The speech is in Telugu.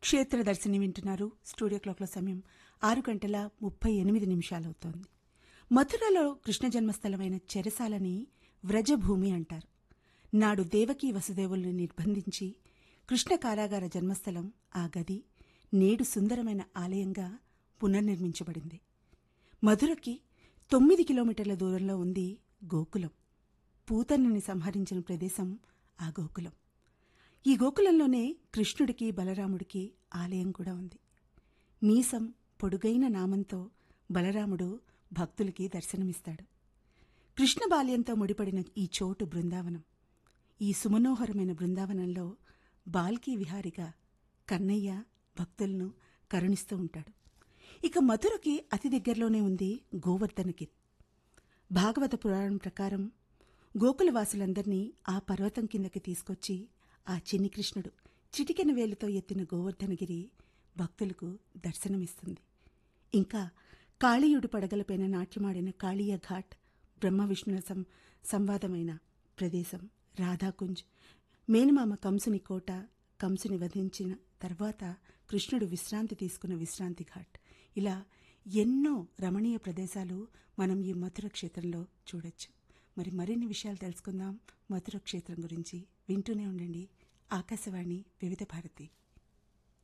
క్షేత్ర దర్శిని వింటున్నారు స్టూడియో క్లాక్ల సమయం ఆరు గంటల ముప్పై ఎనిమిది నిమిషాలవుతోంది మథురలో కృష్ణ జన్మస్థలమైన చెరసాలని వ్రజభూమి అంటారు నాడు దేవకీ వసుదేవుల్ని నిర్బంధించి కృష్ణ కారాగార జన్మస్థలం ఆ గది నేడు సుందరమైన ఆలయంగా పునర్నిర్మించబడింది మధురకి తొమ్మిది కిలోమీటర్ల దూరంలో ఉంది గోకులం పూతన్నని సంహరించిన ప్రదేశం ఆ గోకులం ఈ గోకులంలోనే కృష్ణుడికి బలరాముడికి ఆలయం కూడా ఉంది మీసం పొడుగైన నామంతో బలరాముడు భక్తులకి దర్శనమిస్తాడు కృష్ణ బాల్యంతో ముడిపడిన ఈ చోటు బృందావనం ఈ సుమనోహరమైన బృందావనంలో బాల్కీ విహారిగా కన్నయ్య భక్తులను కరుణిస్తూ ఉంటాడు ఇక మధురకి అతి దగ్గరలోనే ఉంది గోవర్ధనగిరి భాగవత పురాణం ప్రకారం గోకులవాసులందర్నీ ఆ పర్వతం కిందకి తీసుకొచ్చి ఆ చిన్ని కృష్ణుడు చిటికెన వేలుతో ఎత్తిన గోవర్ధనగిరి భక్తులకు దర్శనమిస్తుంది ఇంకా కాళీయుడు పడగలపైన నాట్యమాడిన కాళీయ ఘాట్ బ్రహ్మ విష్ణుల సం సంవాదమైన ప్రదేశం రాధాకుంజ్ మేనమామ కంసుని కోట కంసుని వధించిన తర్వాత కృష్ణుడు విశ్రాంతి తీసుకున్న విశ్రాంతి ఘాట్ ఇలా ఎన్నో రమణీయ ప్రదేశాలు మనం ఈ మధుర క్షేత్రంలో చూడొచ్చు మరి మరిన్ని విషయాలు తెలుసుకుందాం మధుర క్షేత్రం గురించి వింటూనే ఉండండి ఆకాశవాణి వివిధ భారతి